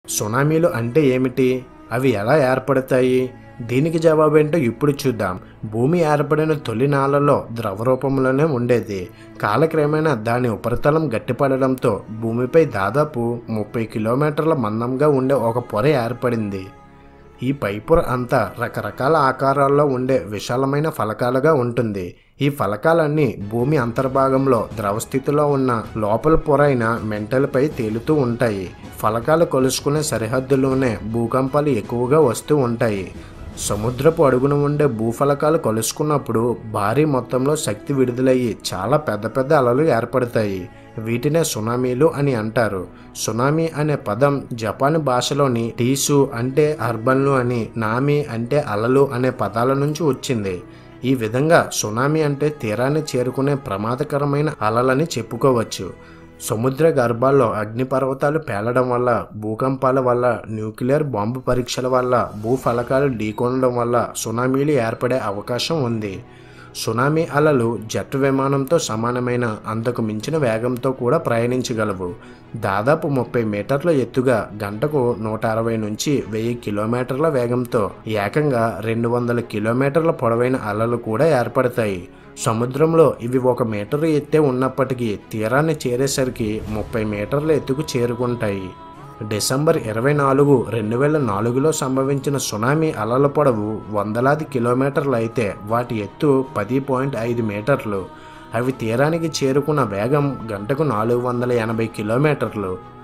సునామీలు అంటే ఏమిటి అవి ఎలా ఏర్పడతాయి దీనికి జవాబేంటో ఇప్పుడు చూద్దాం భూమి ఏర్పడిన తొలి నాలలో ద్రవ రూపంలోనే ఉండేది కాలక్రమేణా దాని ఉపరితలం గట్టిపడడంతో భూమిపై దాదాపు ముప్పై కిలోమీటర్ల మందంగా ఉండే ఒక పొర ఏర్పడింది ఈ పైపొర అంతా రకరకాల ఆకారాల్లో ఉండే విశాలమైన ఫలకాలుగా ఉంటుంది ఈ ఫలకాలన్నీ భూమి అంతర్భాగంలో ద్రవ స్థితిలో ఉన్న లోపల పొర అయిన మెంటల్పై తేలుతూ ఉంటాయి ఫలకాలు కొలుసుకునే సరిహద్దులోనే భూకంపాలు ఎక్కువగా వస్తూ ఉంటాయి సముద్రపు అడుగున ఉండే భూఫలకాలు కలుసుకున్నప్పుడు భారీ మొత్తంలో శక్తి విడుదలయ్యి చాలా పెద్ద పెద్ద అలలు ఏర్పడతాయి వీటినే సునామీలు అని అంటారు సునామీ అనే పదం జపాన్ భాషలోని టీసు అంటే అర్బన్లు అని నామి అంటే అలలు అనే పదాల నుంచి వచ్చింది ఈ విధంగా సునామీ అంటే తీరాన్ని చేరుకునే ప్రమాదకరమైన అలలని చెప్పుకోవచ్చు సముద్ర గర్భాల్లో అగ్నిపర్వతాలు పేలడం వల్ల భూకంపాల వల్ల న్యూక్లియర్ బాంబు పరీక్షల వల్ల భూఫలకాలు ఢీకొనడం వల్ల సునామీలు ఏర్పడే అవకాశం ఉంది సునామీ అలలు జెట్ విమానంతో సమానమైన అంతకు మించిన వేగంతో కూడా ప్రయాణించగలవు దాదాపు ముప్పై మీటర్ల ఎత్తుగా గంటకు నూట అరవై నుంచి వెయ్యి కిలోమీటర్ల వేగంతో ఏకంగా రెండు వందల కిలోమీటర్ల పొడవైన అలలు కూడా ఏర్పడతాయి సముద్రంలో ఇవి ఒక మీటరు ఎత్తే ఉన్నప్పటికీ తీరాన్ని చేరేసరికి ముప్పై మీటర్ల ఎత్తుకు చేరుకుంటాయి డిసెంబర్ ఇరవై నాలుగు రెండు వేల నాలుగులో సంభవించిన సునామీ అలల పొడవు వందలాది కిలోమీటర్లు అయితే వాటి ఎత్తు పది పాయింట్ ఐదు మీటర్లు అవి తీరానికి చేరుకున్న వేగం గంటకు నాలుగు వందల ఎనభై కిలోమీటర్లు